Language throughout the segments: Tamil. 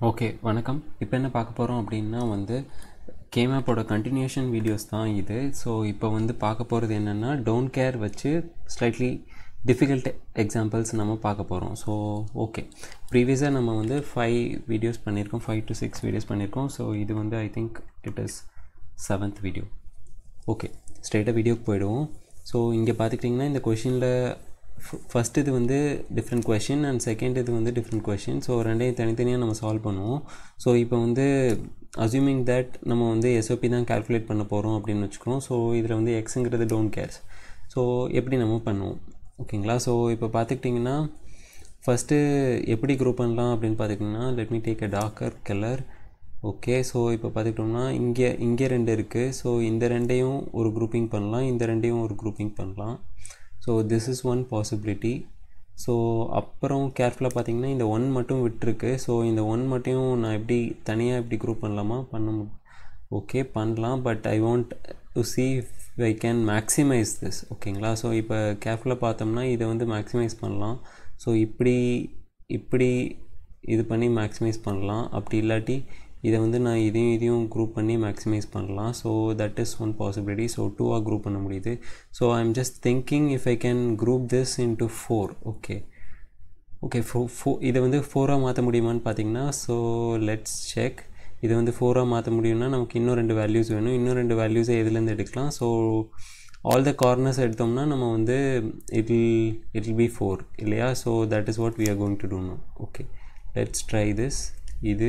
ஓகே வணக்கம் இப்போ என்ன பார்க்க போகிறோம் அப்படின்னா வந்து கேமேப்போட கண்டினியூஷன் வீடியோஸ் தான் இது ஸோ இப்போ வந்து பார்க்க போகிறது என்னென்னா டோன்ட் கேர் வச்சு ஸ்லைட்லி டிஃபிகல்ட் எக்ஸாம்பிள்ஸ் நம்ம பார்க்க போகிறோம் ஸோ ஓகே ப்ரீவியஸாக நம்ம வந்து ஃபைவ் வீடியோஸ் பண்ணியிருக்கோம் ஃபைவ் டு சிக்ஸ் வீடியோஸ் பண்ணியிருக்கோம் ஸோ இது வந்து I think it is seventh video okay ஸ்ட்ரைட்டாக வீடியோக்கு போயிடுவோம் ஸோ இங்கே பார்த்துக்கிட்டிங்கன்னா இந்த கொஷினில் ஃபஸ்ட் இது வந்து டிஃப்ரெண்ட் கொஷின் அண்ட் செகண்ட் இது வந்து டிஃப்ரெண்ட் கொஷின் ஸோ ரெண்டையும் தனித்தனியாக நம்ம சால்வ் பண்ணுவோம் ஸோ இப்போ வந்து அஸ்யூமிங் தட் நம்ம வந்து எஸ்ஓபி தான் கால்குலேட் பண்ண போகிறோம் அப்படின்னு வச்சுக்கிறோம் ஸோ இதில் வந்து எக்ஸுங்கிறது டோன்ட் கேர்ஸ் ஸோ எப்படி நம்ம பண்ணுவோம் ஓகேங்களா ஸோ இப்போ பார்த்துக்கிட்டிங்கன்னா ஃபஸ்ட்டு எப்படி குரூப் பண்ணலாம் அப்படின்னு பார்த்துக்கிட்டிங்கன்னா let me take a darker colour okay so இப்போ பார்த்துக்கிட்டோம்னா இங்கே இங்கே ரெண்டு இருக்குது ஸோ இந்த ரெண்டையும் ஒரு குரூப்பிங் பண்ணலாம் இந்த ரெண்டையும் ஒரு குரூப்பிங் பண்ணலாம் so this is one possibility so அப்புறம் கேர்ஃபுல்லாக பார்த்தீங்கன்னா இந்த ஒன் மட்டும் விட்டுருக்கு ஸோ இந்த ஒன் மட்டும் நான் எப்படி தனியாக எப்படி குரூப் பண்ணலாமா பண்ண மு ஓகே பண்ணலாம் but I want to see I can maximise this ஓகேங்களா ஸோ இப்போ கேர்ஃபுல்லாக பார்த்தோம்னா இதை வந்து மேக்ஸிமைஸ் பண்ணலாம் ஸோ இப்படி இப்படி இது பண்ணி மேக்ஸிமைஸ் பண்ணலாம் அப்படி இல்லாட்டி இதை வந்து நான் இதையும் இதையும் குரூப் பண்ணி மேக்ஸிமைஸ் பண்ணலாம் so that is one possibility so டூவாக குரூப் பண்ண முடியுது so I am just thinking if I can group this into four okay okay four four இதை வந்து ஃபோராக மாற்ற முடியுமான்னு பார்த்தீங்கன்னா ஸோ லெட்ஸ் செக் இதை வந்து ஃபோராக மாற்ற முடியும்னா நமக்கு இன்னும் ரெண்டு வேல்யூஸ் வேணும் இன்னும் ரெண்டு வேல்யூஸை எதுலேருந்து எடுக்கலாம் ஸோ ஆல் த கார்னர்ஸ் எடுத்தோம்னா நம்ம வந்து it will it will be four இல்லையா so that is what we are going to do no okay let's try this இது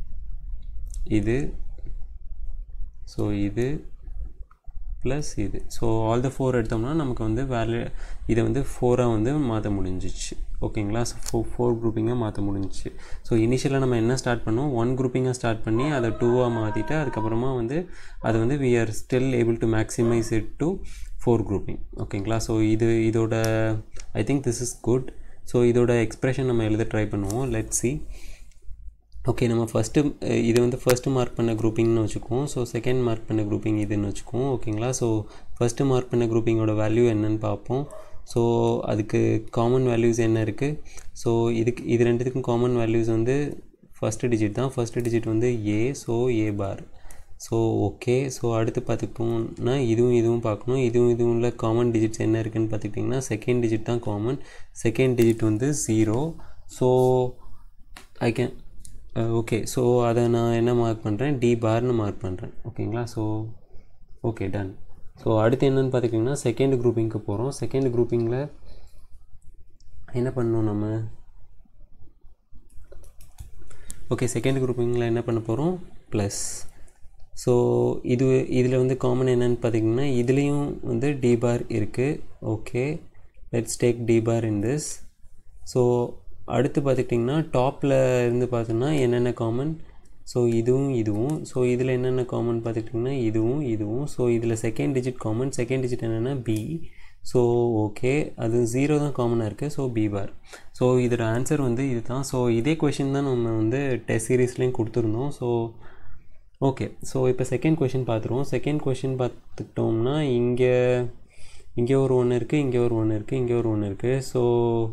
இது ஸோ இது ப்ளஸ் இது ஸோ ஆல் த ஃபோர் எடுத்தோம்னா நமக்கு வந்து வேல்யூ இதை வந்து ஃபோராக வந்து மாற்ற முடிஞ்சிச்சு ஓகேங்களா ஸோ ஃபோ ஃபோர் குரூப்பிங்காக மாற்ற முடிஞ்சிச்சு ஸோ இனிஷியலாக நம்ம என்ன ஸ்டார்ட் பண்ணோம் ஒன் குரூப்பிங்காக ஸ்டார்ட் பண்ணி அதை டூவாக மாற்றிட்டு அதுக்கப்புறமா வந்து அது வந்து we are still able to maximise it to four grouping ஓகேங்களா ஸோ இது இதோட I think this is good so இதோட எக்ஸ்ப்ரெஷன் நம்ம எழுத ட்ரை பண்ணுவோம் லெட் சி ஓகே நம்ம ஃபஸ்ட்டு இது வந்து ஃபஸ்ட்டு மார்க் பண்ண குரூப்பிங்னு வச்சுக்குவோம் ஸோ செகண்ட் மார்க் பண்ண குரூப்பிங் இதுன்னு வச்சுக்குவோம் ஓகேங்களா ஸோ ஃபஸ்ட்டு மார்க் பண்ண குரூப்பிங்கோட வேல்யூ என்னன்னு பார்ப்போம் ஸோ அதுக்கு காமன் வேல்யூஸ் என்ன இருக்குது ஸோ இதுக்கு இது ரெண்டுத்துக்கும் காமன் வேல்யூஸ் வந்து ஃபஸ்ட்டு டிஜிட் தான் ஃபஸ்ட்டு டிஜிட் வந்து A so A bar so okay so அடுத்து பார்த்துக்கிட்டோம்னா இதுவும் இதுவும் பார்க்கணும் இதுவும் இதுவும் உள்ள காமன் டிஜிட்ஸ் என்ன இருக்குதுன்னு பார்த்துக்கிட்டிங்கன்னா செகண்ட் டிஜிட் தான் காமன் செகண்ட் டிஜிட் வந்து zero so I can okay so அதை நான் என்ன மார்க் பண்ணுறேன் டி பார்னு மார்க் பண்ணுறேன் ஓகேங்களா ஸோ ஓகே டன் ஸோ அடுத்து என்னென்னு பார்த்துக்கிட்டிங்கன்னா செகண்ட் குரூப்பிங்க்கு போகிறோம் செகண்ட் குரூப்பிங்கில் என்ன பண்ணணும் நம்ம ஓகே செகண்ட் குரூப்பிங்கில் என்ன பண்ண போகிறோம் ப்ளஸ் ஸோ இது இதில் வந்து காமன் என்னென்னு பார்த்தீங்கன்னா இதுலேயும் வந்து டி பார் இருக்குது okay let's take D bar in this so அடுத்து பார்த்துக்கிட்டிங்கன்னா டாப்பில் இருந்து பார்த்தோன்னா என்னென்ன காமன் ஸோ இதுவும் இதுவும் ஸோ இதில் என்னென்ன காமன் பார்த்துக்கிட்டிங்கன்னா இதுவும் இதுவும் ஸோ இதில் second digit common second digit என்னென்னா பி ஸோ ஓகே அது ஜீரோ தான் காமனாக இருக்குது ஸோ பி பார் ஸோ இதோட ஆன்சர் வந்து இது தான் ஸோ இதே கொஷின் தான் நம்ம வந்து டெஸ்ட் சீரீஸ்லேயும் கொடுத்துருந்தோம் ஸோ ஓகே ஸோ இப்போ செகண்ட் கொஷின் பார்த்துருவோம் செகண்ட் கொஷின் பார்த்துக்கிட்டோம்னா இங்கே இங்கே ஒரு ஒன்று இருக்குது இங்கே ஒரு ஒன்று இருக்குது இங்கே ஒரு ஒன்று இருக்குது ஸோ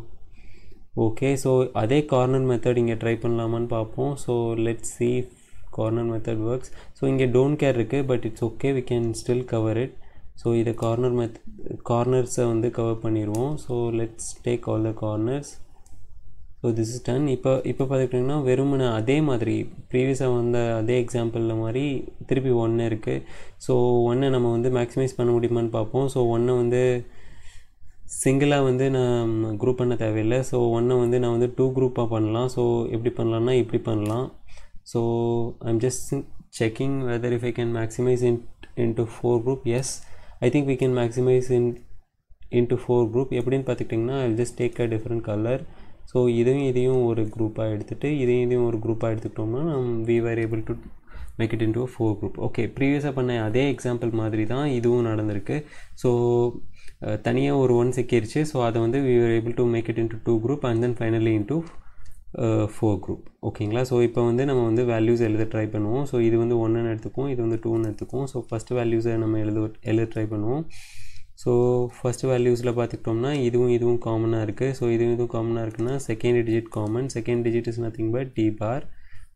ஓகே ஸோ அதே கார்னர் மெத்தட் இங்கே ட்ரை பண்ணலாமான்னு பார்ப்போம் so let see corner method works so இங்கே டோன்ட் கேர் இருக்குது but it's okay we can still cover it so இதை கார்னர் மெத் கார்னர்ஸை வந்து கவர் பண்ணிடுவோம் so let's take all the corners so this is done இப்போ இப்போ பார்த்துக்கிட்டிங்கன்னா வெறுமனே அதே மாதிரி ப்ரீவியஸாக வந்த அதே எக்ஸாம்பிளில் மாதிரி திருப்பி ஒன்று இருக்குது ஸோ ஒன்றை நம்ம வந்து மேக்ஸிமைஸ் பண்ண முடியுமான்னு பார்ப்போம் ஸோ ஒன்றை வந்து சிங்கிளாக வந்து நான் குரூப் பண்ண தேவையில்லை ஸோ ஒன்றை வந்து நான் வந்து டூ குரூப்பாக பண்ணலாம் ஸோ எப்படி பண்ணலான்னா இப்படி பண்ணலாம் so I'm just checking whether if I can maximise in into four groups I think we can maximise in into four group எப்படின்னு பார்த்துக்கிட்டிங்கன்னா I just take a different colour so இதையும் இதையும் ஒரு குரூப்பாக எடுத்துகிட்டு இதையும் இதையும் ஒரு குரூப்பாக எடுத்துக்கிட்டோம்னா நம் we are able to make it into four group okay ப்ரீவியஸாக பண்ண அதே எக்ஸாம்பிள் மாதிரி தான் இதுவும் நடந்திருக்கு ஸோ தனியாக ஒரு ஒன் செக்கிருச்சு ஸோ அதை வந்து we are able to make it into two group and then finally into four group ஓகேங்களா ஸோ இப்போ வந்து நம்ம வந்து வேல்யூஸ் எழுத ட்ரை பண்ணுவோம் ஸோ இது வந்து ஒன்றுன்னு எடுத்துக்குவோம் இது வந்து டூன்னு எடுத்துக்குவோம் ஸோ ஃபஸ்ட்டு வேல்யூஸை நம்ம எழுத எழுத ட்ரை பண்ணுவோம் ஸோ ஃபஸ்ட்டு வேல்யூஸில் பார்த்துக்கிட்டோம்னா இதுவும் இதுவும் காமனாக இருக்குது ஸோ இதுவும் இதுவும் காமனாக இருக்குன்னா second digit common second digit is nothing but D bar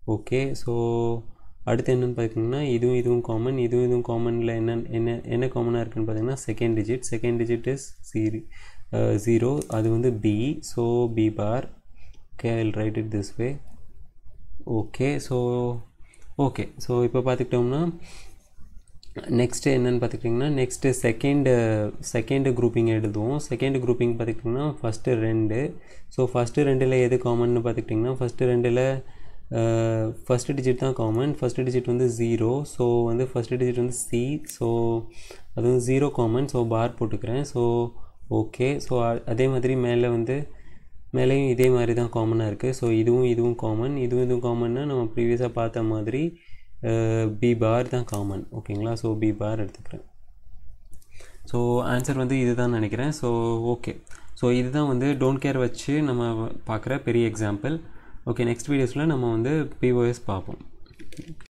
okay so அடுத்து என்னென்னு பார்த்தீங்கன்னா இதுவும் இதுவும் காமன் இதுவும் இதுவும் காமனில் என்ன என்ன என்ன காமனாக இருக்குன்னு பார்த்தீங்கன்னா second digit second digit is zero zero அது வந்து B so B bar okay I will write it this way okay so okay so இப்போ பார்த்துக்கிட்டோம்னா நெக்ஸ்ட்டு என்னென்னு பார்த்துக்கிட்டிங்கன்னா நெக்ஸ்ட்டு செகண்டு செகண்டு குரூப்பிங் எழுதுவோம் செகண்ட் குரூப்பிங் பார்த்துக்கிட்டிங்கன்னா ஃபஸ்ட்டு ரெண்டு ஸோ ஃபஸ்ட்டு ரெண்டில் எது காமன்னு பார்த்துக்கிட்டிங்கன்னா ஃபஸ்ட்டு ரெண்டில் ஃபஸ்ட்டு டிஜிட் தான் காமன் ஃபஸ்ட்டு டிஜிட் வந்து ஜீரோ ஸோ வந்து ஃபஸ்ட்டு டிஜிட் வந்து சி ஸோ அது வந்து ஜீரோ காமன் ஸோ பார் போட்டுக்கிறேன் ஸோ ஓகே ஸோ அதே மாதிரி மேலே வந்து மேலேயும் இதே மாதிரி தான் காமனாக இருக்குது ஸோ இதுவும் இதுவும் காமன் இதுவும் இதுவும் காமன்னா நம்ம ப்ரீவியஸாக பார்த்த மாதிரி பி பார் தான் காமன் ஓகேங்களா ஸோ பி பார் எடுத்துக்கிறேன் ஸோ ஆன்சர் வந்து இதுதான் நினைக்கிறேன் ஸோ ஓகே ஸோ இதுதான் வந்து டோன்ட் கேர் வச்சு நம்ம பார்க்குற பெரிய எக்ஸாம்பிள் ஓகே நெக்ஸ்ட் வீடியோஸில் நம்ம வந்து பிஓஎஸ் பார்ப்போம்